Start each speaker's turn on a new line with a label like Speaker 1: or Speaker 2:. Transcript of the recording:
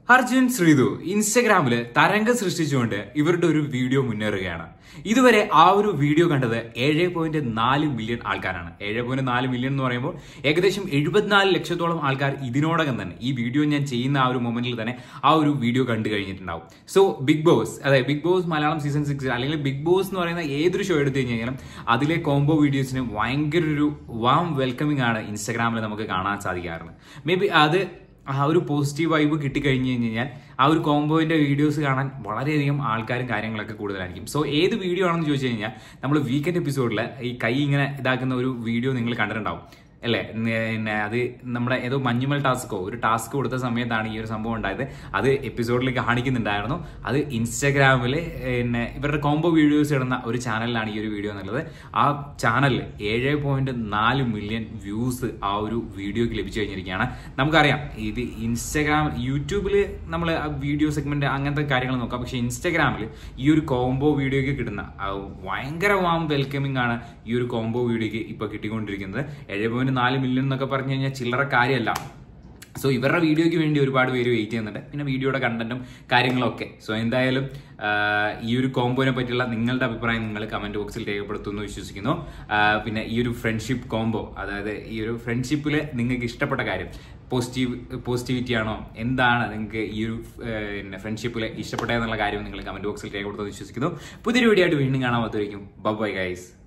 Speaker 1: അർജുൻ ശ്രീതു ഇൻസ്റ്റഗ്രാമില് തരംഗം സൃഷ്ടിച്ചുകൊണ്ട് ഇവരുടെ ഒരു വീഡിയോ മുന്നേറുകയാണ് ഇതുവരെ ആ ഒരു വീഡിയോ കണ്ടത് ഏഴ് പോയിന്റ് നാല് മില്യൺ ആൾക്കാരാണ് ഏഴ് പോയിന്റ് നാല് മില്യൺ എന്ന് പറയുമ്പോൾ ഏകദേശം എഴുപത്തിനാല് ലക്ഷത്തോളം ആൾക്കാർ ഇതിനോടകം തന്നെ ഈ വീഡിയോ ഞാൻ ചെയ്യുന്ന ആ ഒരു മൊമെന്റിൽ തന്നെ ആ ഒരു വീഡിയോ കണ്ടു കഴിഞ്ഞിട്ടുണ്ടാവും സോ ബിഗ് ബോസ് അതെ Bigg Boss Malayalam season six അല്ലെങ്കിൽ ബിഗ് ബോസ് എന്ന് പറയുന്ന ഏതൊരു ഷോ എടുത്തു കഴിഞ്ഞാലും അതിലെ കോംബോ വീഡിയോസിന് ഭയങ്കര ഒരു വാം വെൽക്കമിംഗ് ആണ് ഇൻസ്റ്റാഗ്രാമിൽ നമുക്ക് കാണാൻ സാധിക്കാറുണ്ട് മേ ബി അത് ആ ഒരു പോസിറ്റീവ് വൈബ് കിട്ടിക്കഴിഞ്ഞ് കഴിഞ്ഞാൽ ആ ഒരു കോംബോയിന്റെ വീഡിയോസ് കാണാൻ വളരെയധികം ആൾക്കാരും കാര്യങ്ങളൊക്കെ കൂടുതലായിരിക്കും സോ ഏത് വീഡിയോ ആണെന്ന് ചോദിച്ചു കഴിഞ്ഞാൽ നമ്മൾ വീക്കെൻഡ് എപ്പിസോഡിൽ ഈ കൈ ഇങ്ങനെ ഇതാക്കുന്ന ഒരു വീഡിയോ നിങ്ങൾ കണ്ടിട്ടുണ്ടാവും അല്ലേ പിന്നെ അത് നമ്മുടെ ഏതോ മഞ്ഞുമൽ ടാസ്കോ ഒരു ടാസ്ക് കൊടുത്ത സമയത്താണ് ഈ ഒരു സംഭവം ഉണ്ടായത് അത് എപ്പിസോഡിൽ കാണിക്കുന്നുണ്ടായിരുന്നു അത് ഇൻസ്റ്റാഗ്രാമിൽ പിന്നെ ഇവരുടെ കോംബോ വീഡിയോസ് ഇടുന്ന ഒരു ചാനലിലാണ് ഈ ഒരു വീഡിയോ എന്നുള്ളത് ആ ചാനലിൽ ഏഴ് പോയിന്റ് നാല് മില്യൺ വ്യൂസ് ആ ഒരു വീഡിയോക്ക് ലഭിച്ചു കഴിഞ്ഞിരിക്കുകയാണ് നമുക്കറിയാം ഇത് ഇൻസ്റ്റാഗ്രാം യൂട്യൂബിൽ നമ്മൾ വീഡിയോ സെഗ്മെന്റ് അങ്ങനത്തെ കാര്യങ്ങൾ നോക്കാം പക്ഷേ ഇൻസ്റ്റാഗ്രാമിൽ ഈ ഒരു കോംബോ വീഡിയോക്ക് കിട്ടുന്ന ആ ഭയങ്കര വാം വെൽക്കമിംഗ് ആണ് ഈ ഒരു കോംബോ വീഡിയോക്ക് ഇപ്പൊ കിട്ടിക്കൊണ്ടിരിക്കുന്നത് ഏഴ് പോയിന്റ് നാല് മില്യൺ എന്നൊക്കെ പറഞ്ഞു കഴിഞ്ഞാൽ ചില്ലറ കാര്യമല്ല സോ ഇവരുടെ വീഡിയോയ്ക്ക് വേണ്ടി ഒരുപാട് പേര് വെയിറ്റ് ചെയ്യുന്നുണ്ട് പിന്നെ വീഡിയോയുടെ കണ്ടന്റും കാര്യങ്ങളൊക്കെ സോ എന്തായാലും ഈ ഒരു കോംബോനെ പറ്റിയുള്ള നിങ്ങളുടെ അഭിപ്രായം നിങ്ങൾ കമന്റ് ബോക്സിൽ രേഖപ്പെടുത്തുമെന്ന് വിശ്വസിക്കുന്നു പിന്നെ ഈ ഒരു ഫ്രണ്ട്ഷിപ്പ് കോംബോ അതായത് ഈ ഒരു ഫ്രണ്ട്ഷിപ്പിൽ നിങ്ങൾക്ക് ഇഷ്ടപ്പെട്ട കാര്യം പോസിറ്റീവ് പോസിറ്റിവിറ്റി ആണോ എന്താണ് നിങ്ങൾക്ക് ഈ ഒരു പിന്നെ ഫ്രണ്ട്ഷിപ്പിൽ ഇഷ്ടപ്പെട്ടതെന്നുള്ള കാര്യം നിങ്ങൾ കമന്റ് ബോക്സിൽ രേഖപ്പെടുത്തുമെന്ന് വിശ്വസിക്കുന്നു പുതിയൊരു വീഡിയോ ആയിട്ട് വീണ്ടും കാണാൻ പറ്റുമായിരിക്കും ബൈ ഗൈസ്